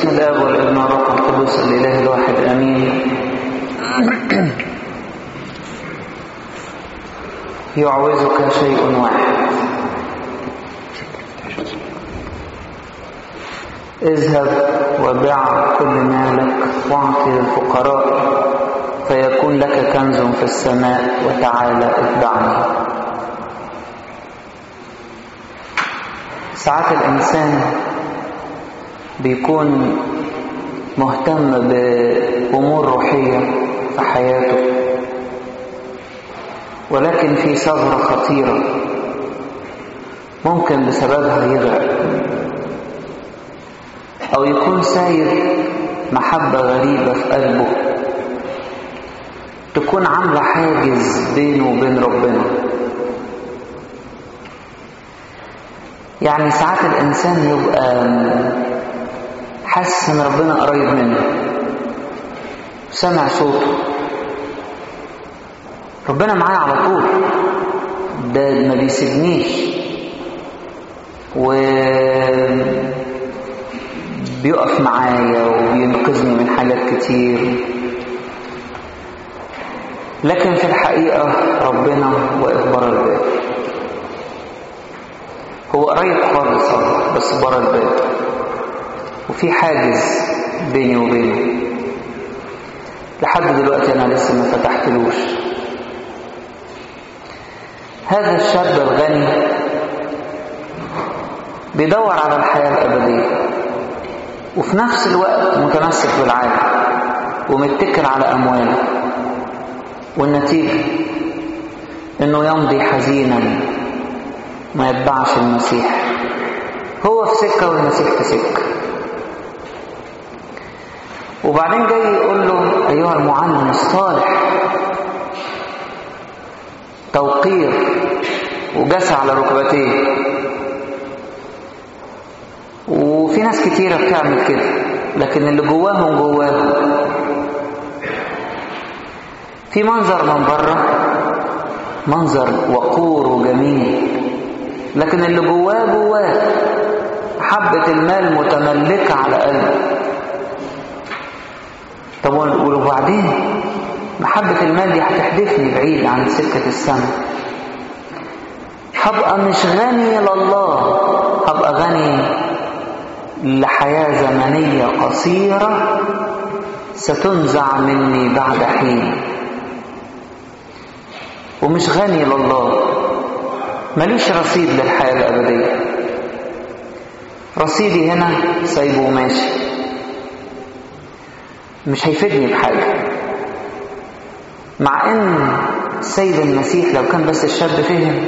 باسم الاب والابن والروح القدس الاله الواحد امين يعوزك شيء واحد اذهب وبع كل مالك واعطي للفقراء فيكون لك كنز في السماء وتعالى اتبعني ساعات الإنسان بيكون مهتم بأمور روحية في حياته ولكن في ثغرة خطيرة ممكن بسببها يغرق أو يكون سايب محبة غريبة في قلبه تكون عاملة حاجز بينه وبين ربنا يعني ساعات الإنسان يبقى حاسس إن ربنا قريب منه سمع صوته ربنا معايا على طول ده ما بيسيبنيش و بيقف معايا وبينقذني من حاجات كتير لكن في الحقيقة ربنا واقف برا الباب هو قريب خالص اه بس برا الباب وفي حاجز بيني وبينه لحد دلوقتي انا لسه ما فتحتلوش هذا الشاب الغني بيدور على الحياة الأبدية وفي نفس الوقت متمسك بالعالم ومتكل على أمواله والنتيجة انه يمضي حزينا ما يتبعش المسيح هو في سكة والمسيح في سكة وبعدين جاي يقول له أيها المعلم الصالح توقير وجسى على ركبتيه وفي ناس كتيرة بتعمل كده لكن اللي جواهم جواهم في منظر من بره منظر وقور وجميل لكن اللي جواه جواه حبة المال متملكة على قلبه طب وبعدين محبة المال دي هتحدفني بعيد عن سكة السماء هبقى مش غني لله هبقى غني لحياة زمنية قصيرة ستنزع مني بعد حين ومش غني لله ماليش رصيد للحياة الأبدية رصيدي هنا سايبه وماشي مش هيفيدني بحاجة مع ان السيد المسيح لو كان بس الشاب فهم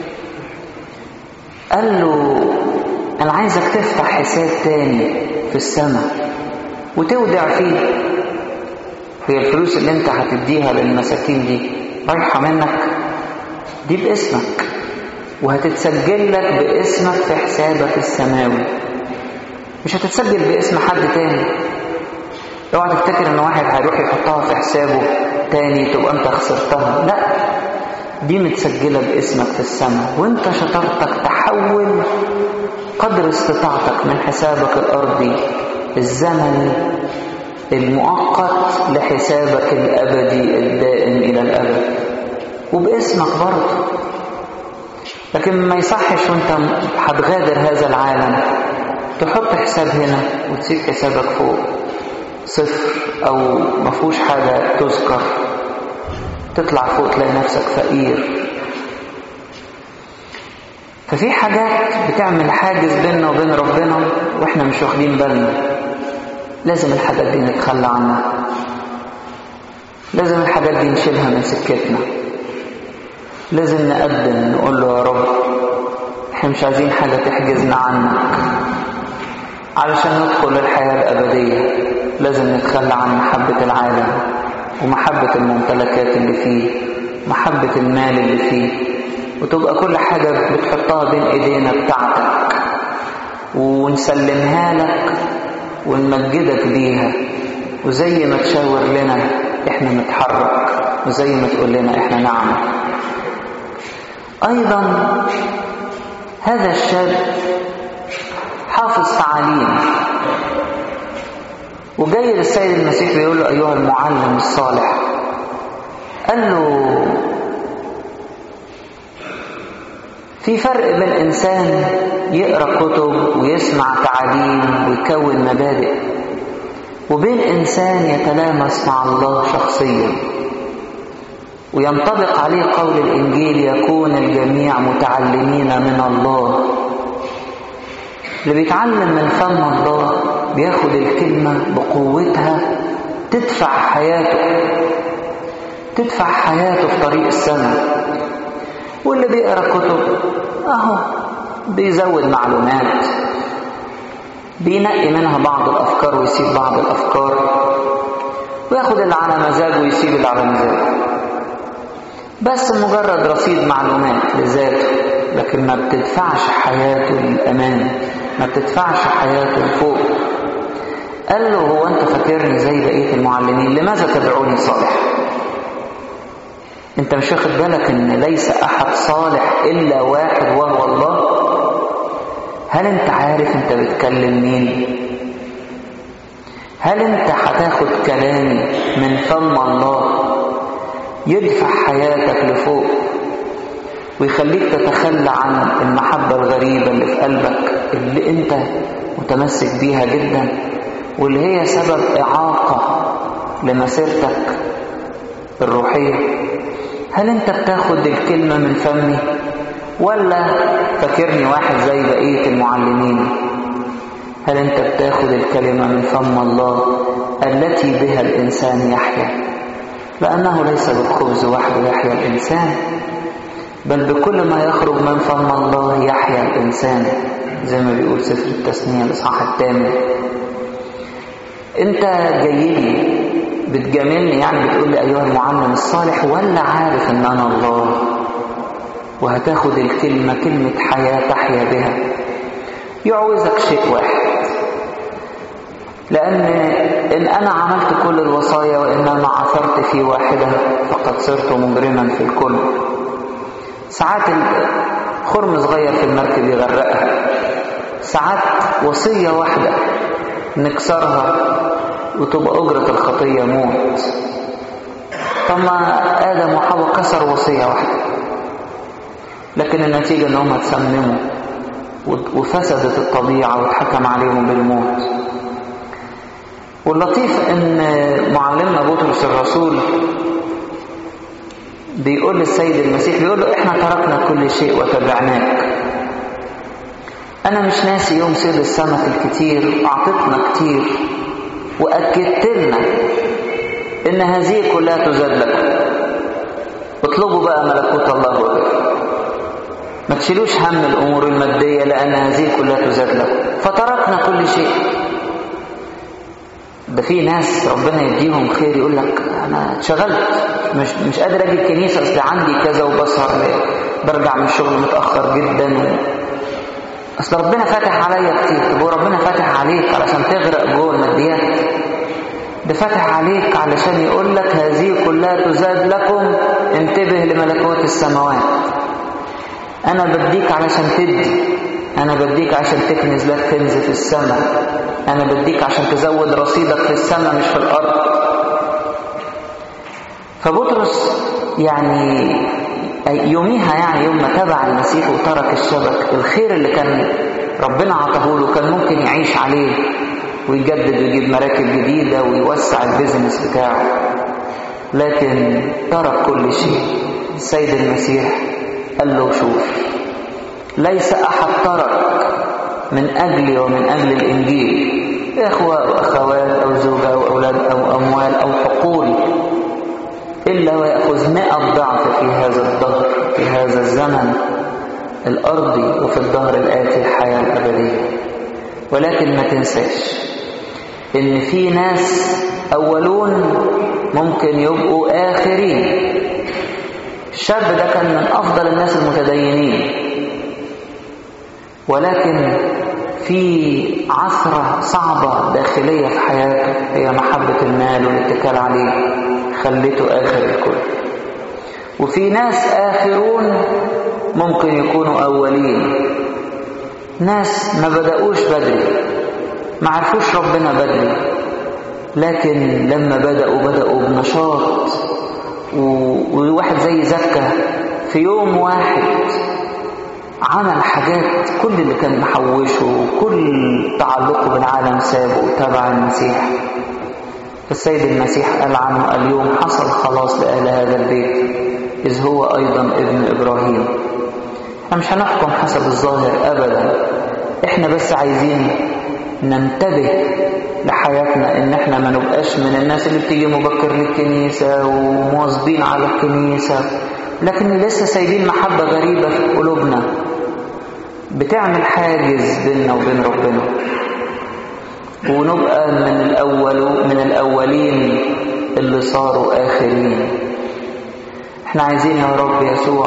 قال له انا عايزك تفتح حساب تاني في السماء وتودع فيه هي الفلوس اللي انت هتديها للمساكين دي رايحة منك دي باسمك وهتتسجل لك باسمك في حسابك السماوي مش هتتسجل باسم حد تاني اوعى تفتكر ان واحد هيروح يحطها في حسابه تاني تبقى انت خسرتها لا دي متسجلة باسمك في السماء وانت شطارتك تحول قدر استطاعتك من حسابك الارضي الزمن المؤقت لحسابك الابدي الدائم الى الابد وباسمك برضه لكن ما يصحش وانت هتغادر هذا العالم تحط حساب هنا وتسيب حسابك فوق صفر او ما فيهوش حاجه تذكر تطلع فوق تلاقي نفسك فقير ففي حاجات بتعمل حاجز بيننا وبين ربنا واحنا مش واخدين بالنا لازم الحاجات دي نتخلى عنها لازم الحاجات دي نشيلها من سكتنا لازم نقدم نقول له يا رب احنا مش عايزين حاجة تحجزنا عنك علشان ندخل الحياة الأبدية لازم نتخلى عن محبة العالم ومحبة الممتلكات اللي فيه محبة المال اللي فيه وتبقى كل حاجة بتحطها بين ايدينا بتاعتك ونسلمها لك ونمجدك بيها وزي ما تشاور لنا احنا نتحرك وزي ما تقول لنا احنا نعمل ايضا هذا الشاب حافظ تعاليم وجاي للسيد المسيح بيقول له أيها المعلم الصالح قال له في فرق بين إنسان يقرأ كتب ويسمع تعاليم ويكون مبادئ وبين إنسان يتلامس مع الله شخصيا وينطبق عليه قول الإنجيل يكون الجميع متعلمين من الله اللي بيتعلم من فم الله بياخد الكلمة بقوتها تدفع حياته تدفع حياته في طريق السماء واللي بيقرا كتب اهو بيزود معلومات بينقي منها بعض الافكار ويسيب بعض الافكار وياخد اللي على مزاجه ويسيب اللي على مزاجه بس مجرد رصيد معلومات لذاته لكن ما بتدفعش حياته للامان ما بتدفعش حياته لفوق قال له هو انت فاكرني زي بقيه المعلمين لماذا تدعوني صالح انت مش واخد بالك ان ليس احد صالح الا واحد وهو الله هل انت عارف انت بتكلم مين هل انت هتاخد كلامي من فم الله يدفع حياتك لفوق ويخليك تتخلى عن المحبة الغريبة اللي في قلبك اللي انت متمسك بيها جدا واللي هي سبب إعاقة لمسيرتك الروحية هل انت بتاخد الكلمة من فمي ولا فاكرني واحد زي بقية المعلمين هل انت بتاخد الكلمة من فم الله التي بها الإنسان يحيا لأنه ليس بالخبز وحده يحيا الإنسان بل بكل ما يخرج من فم الله يحيا الإنسان زي ما بيقول سفر التثنية الإصحاح الثامن انت جاي لي بتجاملني يعني بتقول لي ايها المعلم الصالح ولا عارف ان انا الله وهتاخد الكلمة كلمة حياة تحيا بها يعوزك شيء واحد لأن إن أنا عملت كل الوصايا وإنما عثرت في واحدة فقد صرت مجرما في الكل ساعات خرم صغير في المركب يغرقها ساعات وصية واحدة نكسرها وتبقى أجرة الخطية موت طب ما آدم وحواء كسروا وصية واحدة لكن النتيجة ان هم اتسمموا وفسدت الطبيعة واتحكم عليهم بالموت واللطيف ان معلمنا بطرس الرسول بيقول للسيد المسيح بيقول له احنا تركنا كل شيء وتبعناك انا مش ناسي يوم صيد السمك الكتير واعطتنا كتير واكدت لنا ان هذه كلها تزاد لكم اطلبوا بقى ملكوت الله وبره ما تشيلوش هم الامور الماديه لان هذه كلها تزاد لكم فتركنا كل شيء ده في ناس ربنا يديهم خير يقول لك انا اتشغلت مش مش قادر اجي الكنيسه اصل عندي كذا وبسهر برجع من الشغل متاخر جدا اصل ربنا فاتح عليا كتير طب ربنا فاتح عليك علشان تغرق جوه الماديات ده فاتح عليك علشان يقول لك هذه كلها تزاد لكم انتبه لملكوت السماوات انا بديك علشان تدي انا بديك عشان تكنز لك كنز في السماء انا بديك عشان تزود رصيدك في السماء مش في الارض فبطرس يعني يوميها يعني يوم ما تبع المسيح وترك الشبك الخير اللي كان ربنا عطاه له كان ممكن يعيش عليه ويجدد ويجيب مراكب جديدة ويوسع البيزنس بتاعه لكن ترك كل شيء السيد المسيح قال له شوف ليس أحد ترك من أجلي ومن أجل الإنجيل إخوة وأخوات أو زوجة أو أولاد أو أموال أو حقول إلا ويأخذ مئة ضعف في هذا الدهر في هذا الزمن الأرضي وفي الدهر الآتي الحياة الأبدية ولكن ما تنساش إن في ناس أولون ممكن يبقوا آخرين الشاب ده كان من أفضل الناس المتدينين ولكن في عثرة صعبة داخلية في حياته هي محبة المال والاتكال عليه خلته آخر الكل وفي ناس آخرون ممكن يكونوا أولين ناس ما بدأوش بدري ما عرفوش ربنا بدري لكن لما بدأوا بدأوا بنشاط وواحد زي زكا في يوم واحد عمل حاجات كل اللي كان محوشه وكل تعلقه بالعالم سابه وتبع المسيح السيد المسيح قال عنه اليوم حصل خلاص لأهل هذا البيت إذ هو أيضا ابن إبراهيم احنا مش هنحكم حسب الظاهر أبدا احنا بس عايزين ننتبه لحياتنا ان احنا ما نبقاش من الناس اللي بتيجي مبكر للكنيسة ومواظبين على الكنيسة لكن لسه سايبين محبة غريبة في قلوبنا بتعمل حاجز بيننا وبين ربنا ونبقى من الأول من الأولين اللي صاروا آخرين احنا عايزين يا رب يسوع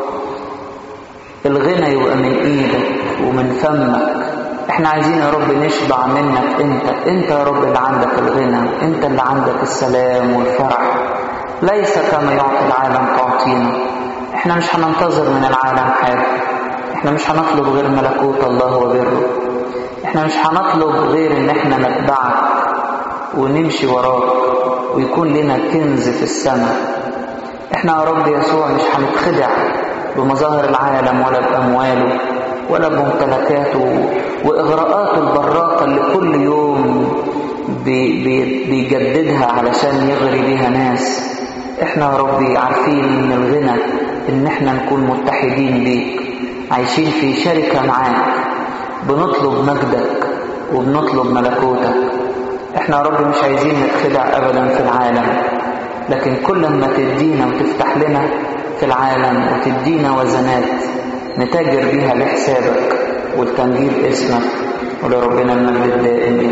الغنى يبقى من ايدك ومن فمك احنا عايزين يا رب نشبع منك انت انت يا رب اللي عندك الغنى انت اللي عندك السلام والفرح ليس كما يعطي العالم تعطينا احنا مش هننتظر من العالم حاجة احنا مش هنطلب غير ملكوت الله وبره احنا مش هنطلب غير ان احنا نتبعك ونمشي وراك ويكون لنا كنز في السماء احنا يا رب يسوع مش هنتخدع بمظاهر العالم ولا بأمواله ولا بممتلكاته وإغراءاته البراقة اللي كل يوم بي بي بيجددها علشان يغري بيها ناس احنا يا ربي عارفين من الغنى ان احنا نكون متحدين بيك عايشين في شركة معاك بنطلب مجدك وبنطلب ملكوتك احنا يا رب مش عايزين نتخدع ابدا في العالم لكن كل ما تدينا وتفتح لنا في العالم وتدينا وزنات نتاجر بيها لحسابك والتنجيل اسمك ولربنا المجد الدائم